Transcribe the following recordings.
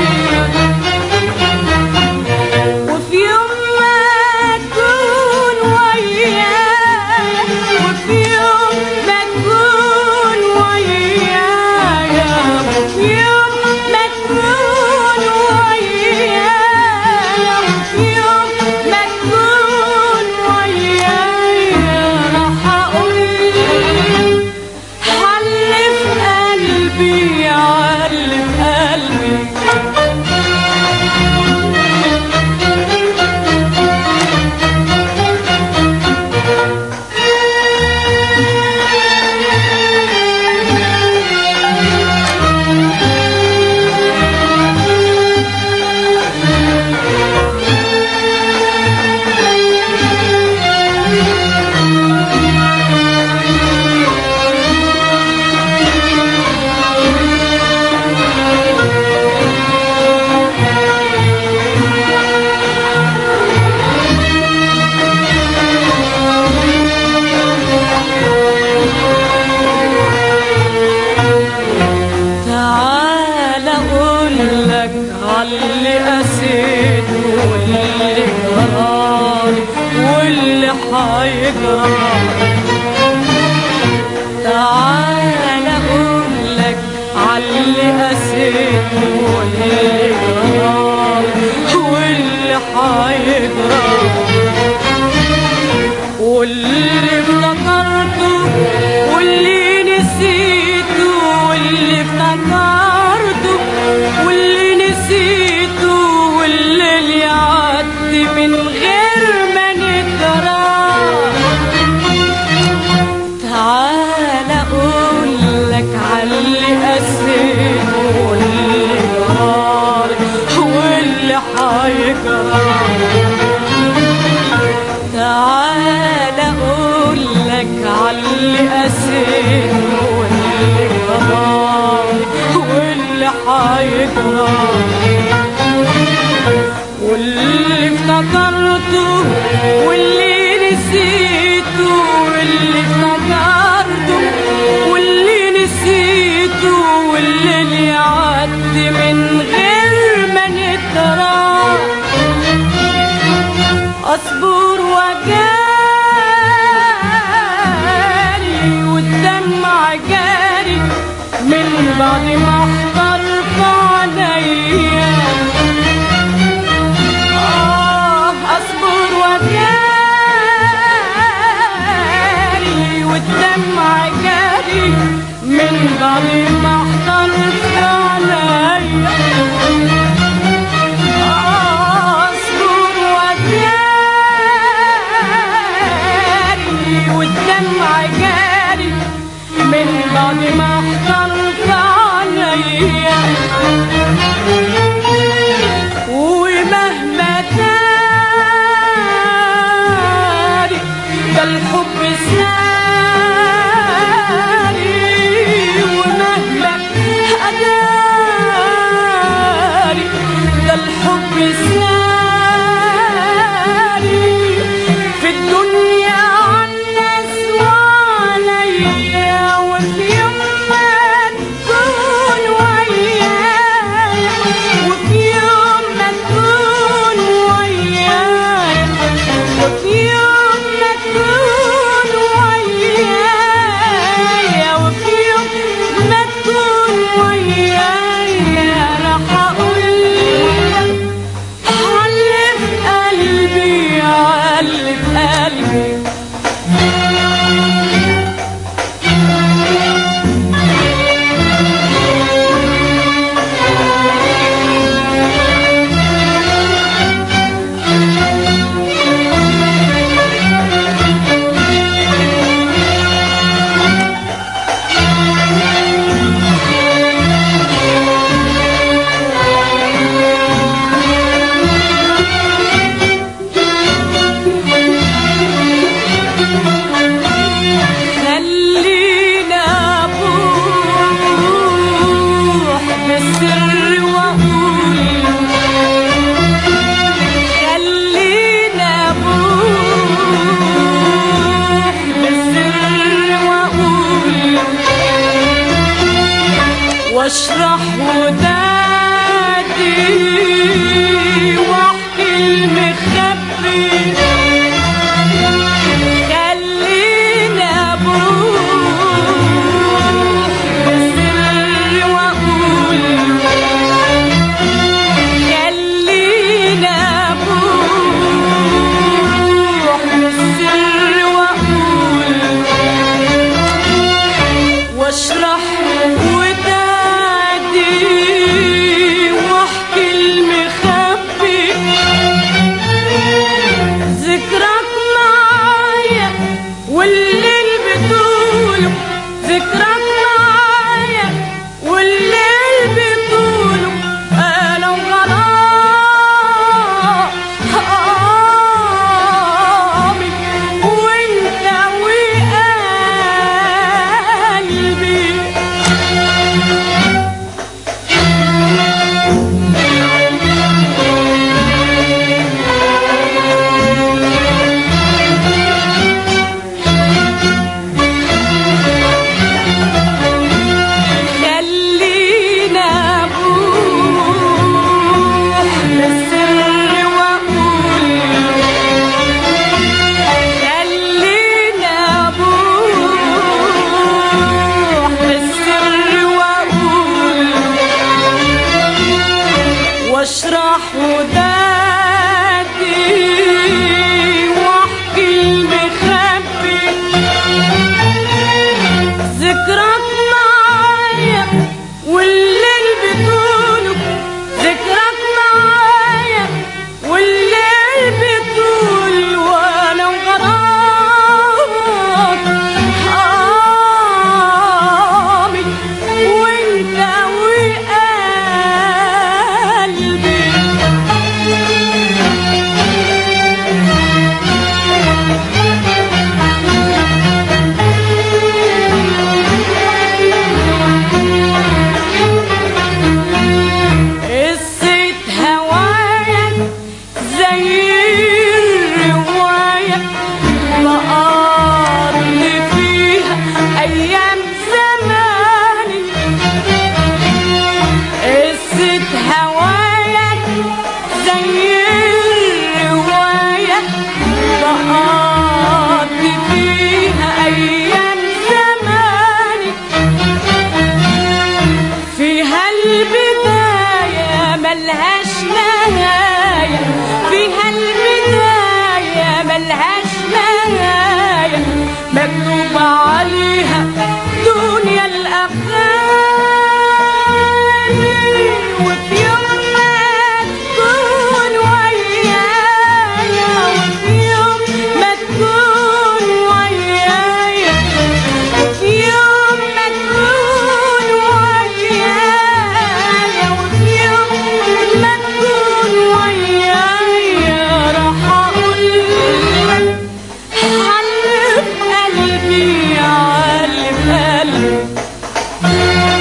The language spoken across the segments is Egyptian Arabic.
وفي يوم ما تكون ويايا وفي يوم ما تكون ويايا وفي يوم ما تكون ويايا وفي يوم ما تكون ويايا راح اقول حلف قلبي علف قلبي تعال اقول لك عاللي قسيته واللي جرالي واللي حيجرى تعال اقول لك عاللي قسيته واللي جرالي واللي حيجرى واللي افتكرته واللي نسيته واللي افتكرته واللي نسيته واللي يعدي من غير ما ندرى تعال اقول لك عاللي قسيته واللي جرالي واللي حيجرى تعال اقول لك عاللي قسيت واللي جرالي واللي حيجرى واللي افتكرته واللي نسيته واللي افتكرته واللي نسيته واللي يعدي من غير ما نتراه اصبر وجاري والدمع جاري من بعد ما احضر في عينيا آه أصبر وجاري والدمع جاري من بعد ما احضر في عينيا أصبر وجاري والدمع جاري من بعد ما احضرت عليا ومهما تاري ده الحب ساري ومهما أداري ده الحب ساري في الدنيا عالناس وعليا وفي يوم ما تكون ويايا وفي يوم ما تكون ويايا وفي يوم ما تكون ويايا وفي يوم ما تكون ويايا راح اقول لك حلف قلبي علف قلبي واشرح ودادي واحكي المخبي ذكرك معايا والليل بطوله ذكرك معايا والليل بطول وانا وغرامك حامي وانت وقلبي قصة هوايا زي الرواية بقضي فيها أيام زماني قصة هوايا زي الرواية بقضي فيها أيام زماني فيها البداية ملهاش نهاية فيها البداية ملهاش نهاية مكتوب عليها دنيا الأغاني وفي يوم ما تكون ويايا وفي يوم ما تكون ويايا وفي يوم ما تكون ويايا وفي يوم ما تكون ويايا راح اقول لك حلف قلبي علف قلبي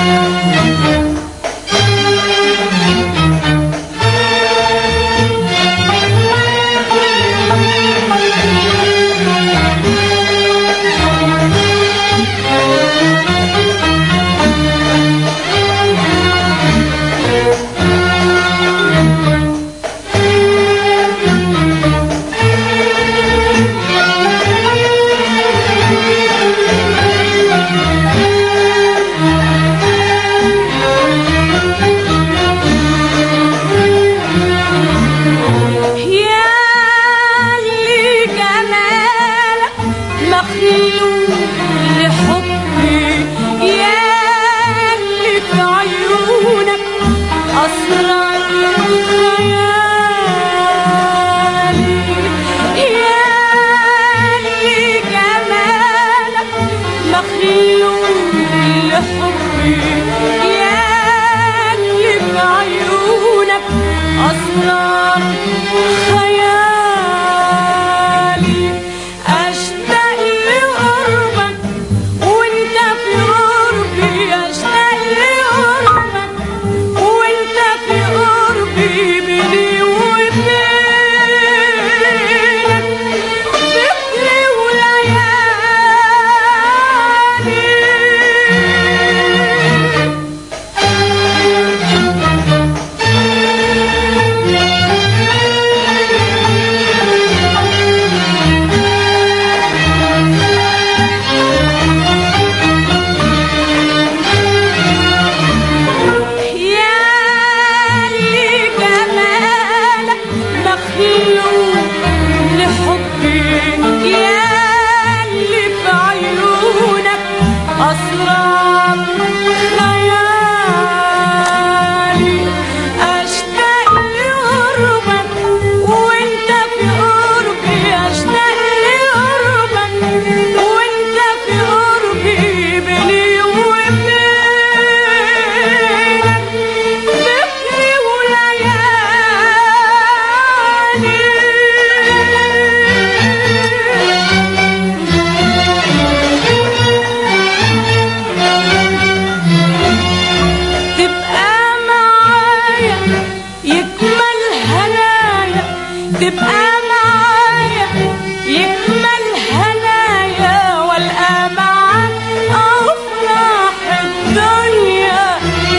يا اللي جمالك مخلوق لحبي يا اللي في عيونك أسرار خيالي يا اللي جمالك مخلوق لحبي يا اللي في عيونك أسرار خيالي أشتاق لقربك وانت في قربي أشتاق لقربك وانت في قربي بيني وبينك فكري وليالي يا اللي جمالك مخلوق لحبي يا اللي في عيونك أسرار خيالي أشتاق لقربك وانت في قربي أشتاق لقربك وانت في قربي بيني وبينك فكري وليالي تبقى معايا يكمل هنايا تبقى معايا يكمل هنايا والقى معاك افراح الدنيا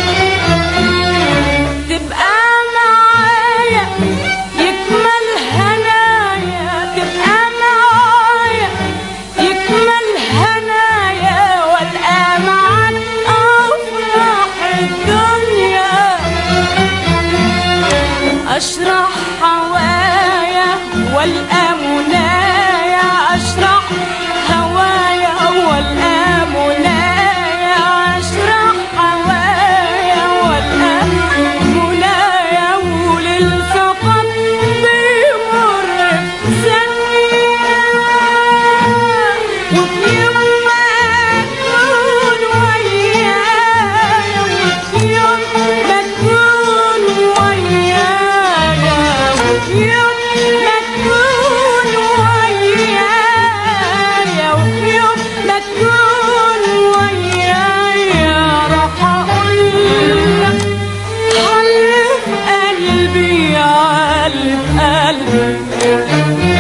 تبقى معايا يكمل هنايا تبقى معايا يكمل هنايا والقى معاك افراح الدنيا اشرح هوايا والقى منايا اشرح هوايا والقى منايا اشرح هوايا والقى منايا وللفقط بيمر ثانية وفي يوم ما تكون ويايا وفي يوم ما تكون ويايا وفي يوم ما تكون ويايا وفي يوم ما تكون ويايا راح اقول لك حلف قلبي يا قلب قلبي